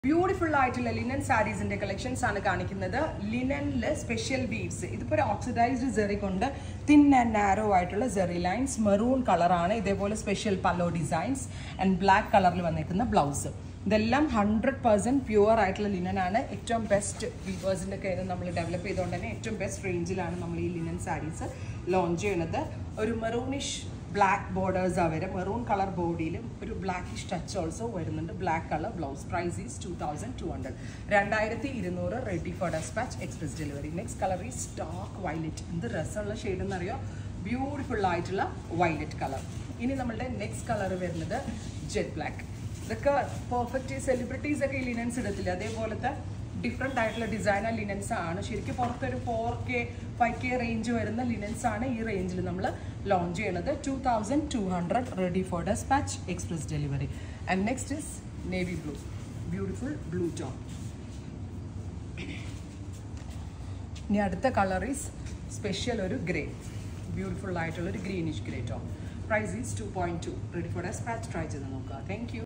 beautiful ആയിട്ടുള്ള linen സാരീസിന്റെ collections ആണ് കാണിക്കുന്നത് ലിനനിൽ സ്പെഷ്യൽ വീവ്സ് ഇതിപ്പോൾ ഒരു ഓക്സിഡൈസ്ഡ് ജെറി കൊണ്ട് തിൻ ആൻഡ് നാരോ ആയിട്ടുള്ള ജെറി ലൈൻസ് മെറൂൺ കളറാണ് ഇതേപോലെ special pallu designs and black കളറിൽ വന്നേക്കുന്ന ബ്ലൗസ് ഇതെല്ലാം ഹൺഡ്രഡ് പെർസെൻറ്റ് പ്യുവർ ആയിട്ടുള്ള ലിനൻ ആണ് ഏറ്റവും ബെസ്റ്റ് വീവേഴ്സിൻ്റെ കയ്യിൽ നമ്മൾ ഡെവലപ്പ് ചെയ്തുകൊണ്ട് തന്നെ ഏറ്റവും ബെസ്റ്റ് റേഞ്ചിലാണ് നമ്മൾ ഈ ലിനൻ സാരീസ് ലോഞ്ച് ചെയ്യുന്നത് ഒരു മെറൂണിഷ് ബ്ലാക്ക് ബോർഡേഴ്സ് ആ വരെ മെറൂൺ കളർ ബോഡിയിലും ഒരു ബ്ലാക്കിഷ് ടച്ച് ഓൾസോ വരുന്നുണ്ട് black colour blouse price is two thousand two hundred രണ്ടായിരത്തി ഇരുന്നൂറ് ready for dispatch express delivery next colour is dark violet എന്ത് രസമുള്ള ഷെയ്ഡ് എന്നറിയോ ബ്യൂട്ടിഫുൾ ആയിട്ടുള്ള വയലറ്റ് കളർ ഇനി നമ്മളുടെ നെക്സ്റ്റ് കളർ വരുന്നത് ജെറ്റ് ബ്ലാക്ക് ഇതൊക്കെ പെർഫെക്റ്റ് സെലിബ്രിറ്റീസ് ഒക്കെ ഈ ലിനൻസ് ഇടത്തില്ല അതേപോലത്തെ ഡിഫറെൻ്റ് ആയിട്ടുള്ള ഡിസൈനർ ലിനൻസ് ആണ് ശരിക്കും പുറത്തൊരു four K five K range വരുന്ന ലിനൻസ് ആണ് ഈ റേഞ്ചിൽ നമ്മൾ ലോഞ്ച് ചെയ്യണത് two thousand two hundred ready for dispatch express delivery and next is navy blue beautiful blue tone ഇനി അടുത്ത കളർ ഈസ് സ്പെഷ്യൽ ഒരു ഗ്രേ ബ്യൂട്ടിഫുൾ ആയിട്ടുള്ള ഒരു greenish grey tone price is two point two ready for dispatch try ചെയ്ത് നോക്കുക thank you